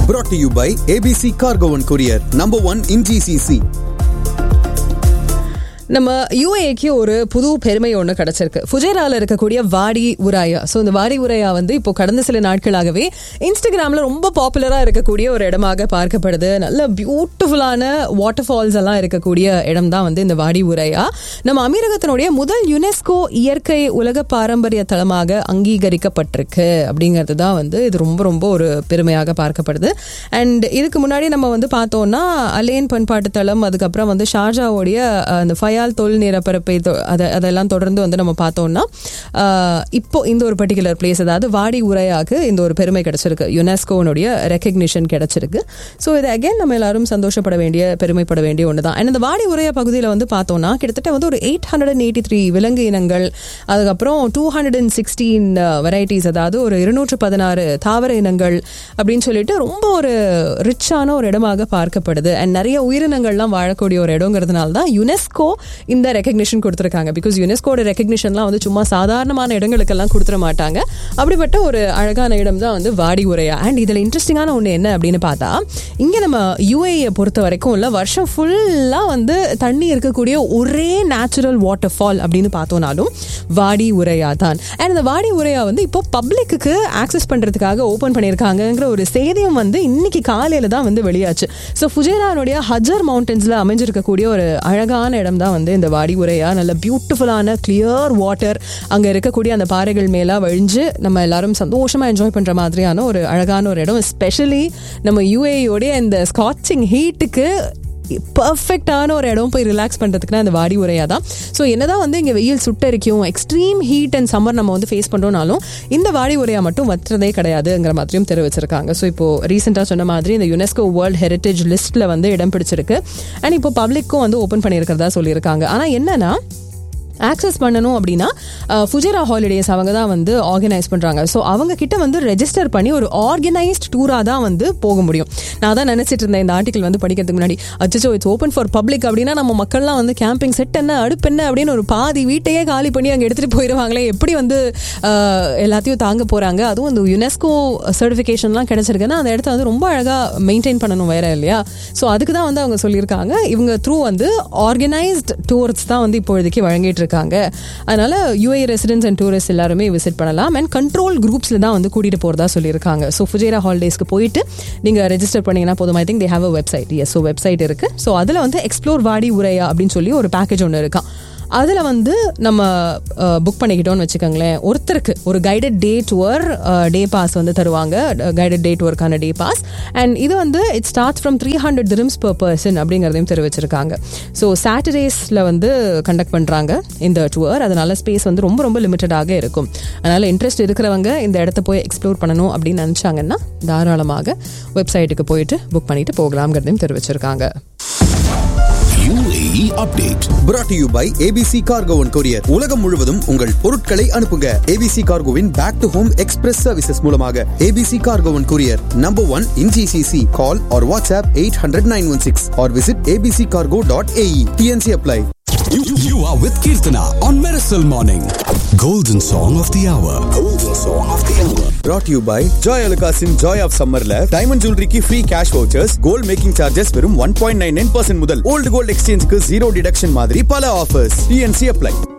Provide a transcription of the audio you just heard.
brought to you by ABC Cargo and Courier, number one in GCC. நம்ம யூஏக்கு ஒரு புது பெருமை ஒன்று கிடைச்சிருக்கு ஃபுஜேரால இருக்கக்கூடிய வாடி உராயா ஸோ இந்த வாடி உராயா வந்து இப்போ கடந்த சில நாட்களாகவே இன்ஸ்டாகிராமில் ரொம்ப பாப்புலராக இருக்கக்கூடிய ஒரு இடமாக பார்க்கப்படுது நல்ல பியூட்டிஃபுல்லான வாட்டர் ஃபால்ஸ் எல்லாம் இருக்கக்கூடிய இடம் தான் வந்து இந்த வாடி உரையா நம்ம அமீரகத்தினுடைய முதல் யுனெஸ்கோ இயற்கை உலக பாரம்பரிய தளமாக அங்கீகரிக்கப்பட்டிருக்கு அப்படிங்கிறது தான் வந்து இது ரொம்ப ரொம்ப ஒரு பெருமையாக பார்க்கப்படுது அண்ட் இதுக்கு முன்னாடி நம்ம வந்து பார்த்தோம்னா அலேன் பண்பாட்டு தளம் அதுக்கப்புறம் வந்து ஷார்ஜாவோடைய அஹ், அந்த ஃபயால் தொல் நிலப்பரப்பை தொ- அதை அதெல்லாம் தொடர்ந்து வந்து நம்ம பார்த்தோம்னா அஹ், இப்போ இந்த ஒரு பர்டிகுலர் பிளேஸ் அதாவது வாடி உரையாக்கு இந்த ஒரு பெருமை கிடைச்சிருக்கு யுனெஸ்கோனுடைய ரெக்கக்னிஷன் கிடைச்சிருக்கு ஸோ இது அகைன் நம்ம எல்லாரும் சந்தோஷப்பட வேண்டிய பெருமைப்பட வேண்டிய ஒன்று தான் இந்த வாடி உரையா பகுதியில் வந்து பார்த்தோம்னா கிட்டத்தட்ட வந்து ஒரு eight hundred and eighty three விலங்கு இனங்கள் அதுக்கப்புறம் two hundred and sixteen varieties அதாவது ஒரு இருநூற்று பதினாறு தாவர இனங்கள் அப்படின்னு சொல்லிட்டு ரொம்ப ஒரு ரிச்சான ஒரு இடமாக பார்க்கப்படுது அண்ட் நிறைய உயிரினங்கள்லாம் வாழக்கூடிய ஒரு இடங்கிறதுனால தான் யுனெஸ்கோ இந்த ரெக்கக்னிஷன் கொடுத்துருக்காங்க பிகாஸ் யுனெஸ்கோட ரெக்கக்னிஷன்லாம் வந்து சும்மா சாதாரணமான இடங்களுக்கெல்லாம் கொடுத்துட மாட்டாங்க அப்படிப்பட்ட ஒரு அழகான இடம் தான் வந்து வாடி உரையா அண்ட் இதில் இன்ட்ரெஸ்டிங்கான ஒன்று என்ன அப்படின்னு பார்த்தா இங்கே நம்ம யூஏயை பொறுத்த வரைக்கும் இல்லை வருஷம் ஃபுல்லாக வந்து தண்ணி இருக்கக்கூடிய ஒரே நேச்சுரல் வாட்டர் ஃபால் அப்படின்னு பார்த்தோம்னாலும் வாடி உரையா தான் அண்ட் இந்த வாடி உரையா வந்து இப்போ பப்ளிக்கு ஆக்சஸ் பண்ணுறதுக்காக ஓப்பன் பண்ணியிருக்காங்கங்கிற ஒரு செய்தியும் வந்து இன்னைக்கு காலையில் தான் வந்து வெளியாச்சு ஸோ ஃபுஜேரானுடைய ஹஜர் மவுண்டன்ஸில் அமைஞ்சிருக்கக்கூடிய ஒரு அழகான இடம் தான் வந்து இந்த வாடி உரையா நல்ல பியூட்டிஃபுல்லான கிளியர் வாட்டர் அங்கே இருக்கக்கூடிய அந்த பாறைகள் மேலே வழிஞ்சு நம்ம எல்லாரும் சந்தோஷமாக என்ஜாய் பண்ணுற மாதிரியான ஒரு அழகான ஒரு இடம் எஸ்பெஷலி நம்ம யூஏயோடைய இந்த ஸ்காட்சிங் ஹீட்டுக்கு பர்ஃபெக்டான ஒரு இடம் போய் ரிலாக்ஸ் பண்ணுறதுக்குனா அந்த வாடி உரையா தான் ஸோ என்னதான் வந்து இங்கே வெயில் சுட்டரிக்கும் எக்ஸ்ட்ரீம் ஹீட் அண்ட் சம்மர் நம்ம வந்து ஃபேஸ் பண்ணுறோம்னாலும் இந்த வாடி உரையா மட்டும் வற்றுறதே கிடையாதுங்கிற மாதிரியும் தெரிவிச்சிருக்காங்க ஸோ இப்போ ரீசெண்டாக சொன்ன மாதிரி இந்த யுனெஸ்கோ வேர்ல்ட் ஹெரிட்டேஜ் லிஸ்ட்டில் வந்து இடம் பிடிச்சிருக்கு அண்ட் இப்போ பப்ளிக்கும் வந்து ஓப்பன் பண்ணியிருக்கிறதா சொல்லியிருக்காங்க ஆனால் என்னன்னா ஆக்சஸ் பண்ணணும் அப்படின்னா ஃபுஜரா ஹாலிடேஸ் அவங்க தான் வந்து ஆர்கனைஸ் பண்ணுறாங்க ஸோ அவங்க கிட்ட வந்து ரெஜிஸ்டர் பண்ணி ஒரு ஆர்கனைஸ்ட் டூராக தான் வந்து போக முடியும் நான் தான் நினச்சிட்டு இருந்தேன் இந்த ஆர்டிகல் வந்து படிக்கிறதுக்கு முன்னாடி அச்சோ இட்ஸ் ஓப்பன் ஃபார் பப்ளிக் அப்படின்னா நம்ம மக்கள்லாம் வந்து கேம்பிங் செட் என்ன அடுப்பு என்ன அப்படின்னு ஒரு பாதி வீட்டையே காலி பண்ணி அங்கே எடுத்துகிட்டு போயிடுவாங்களே எப்படி வந்து அஹ், எல்லாத்தையும் தாங்க போகிறாங்க அதுவும் இந்த யுனெஸ்கோ சர்டிஃபிகேஷன்லாம் கிடைச்சிருக்குன்னா அந்த இடத்த வந்து ரொம்ப அழகாக மெயின்டைன் பண்ணணும் வேற இல்லையா ஸோ அதுக்கு தான் வந்து அவங்க சொல்லியிருக்காங்க இவங்க த்ரூ வந்து ஆர்கனைஸ்ட் டூர்ஸ் தான் வந்து இப்போதைக்கு வழங்கிட்டு இருக்காங்க அதனால யூஏ ரெசிடென்ட்ஸ் அண்ட் டூரிஸ்ட் எல்லாருமே விசிட் பண்ணலாம் அண்ட் கண்ட்ரோல் குரூப்ஸ்ல தான் வந்து கூட்டிட்டு போறதா சொல்லியிருக்காங்க ஸோ ஃபுஜேரா ஹாலிடேஸ்க்கு போயிட்டு நீங்க ரெஜிஸ்டர் பண்ணீங்கன்னா போதும் I think they have a website yes so website இருக்கு ஸோ அதில் வந்து எக்ஸ்ப்ளோர் வாடி உரையா அப்படின்னு சொல்லி ஒரு பேக்கேஜ் ஒன்று இருக்கான் அதில் வந்து நம்ம புக் பண்ணிக்கிட்டோம்னு வச்சுக்கோங்களேன் ஒருத்தருக்கு ஒரு guided day tour day pass வந்து தருவாங்க கைடட் டே டூருக்கான டே பாஸ் அண்ட் இது வந்து it start from three hundred dirhams per person அப்படிங்கிறதையும் தெரிவிச்சிருக்காங்க ஸோ சாட்டர்டேஸில் வந்து கண்டக்ட் பண்ணுறாங்க இந்த டூர் அதனால ஸ்பேஸ் வந்து ரொம்ப ரொம்ப லிமிட்டடாக இருக்கும் அதனால இன்ட்ரெஸ்ட் இருக்கிறவங்க இந்த இடத்த போய் எக்ஸ்ப்ளோர் பண்ணணும் அப்படின்னு நினச்சாங்கன்னா தாராளமாக வெப்சைட்டுக்கு போயிட்டு புக் பண்ணிட்டு போகலாம்ங்கிறதையும் தெரிவிச்சிருக்காங்க UAE update. brought to you by ABC Cargo and Courier. உலகம் முழுவதும் உங்கள் பொருட்களை அனுப்புங்க ABC Cargoவின் back to home express services மூலமாக ABC Cargo and Courier, number one in GCC. Call or WhatsApp 800-916 or visit abccargo.ae. TNC apply. You, you are with Kirtana on Miracle Morning. Golden song of the hour. Golden song of the hour. brought to you by Joy Alukasin Joy of Summerல diamond ஜுவல்லரிக்கு free cash vouchers gold making charges வெறும் one point nine nine percent முதல் old gold எக்ஸ்சேஞ்சுக்கு zero deduction மாதிரி பல offers DNC apply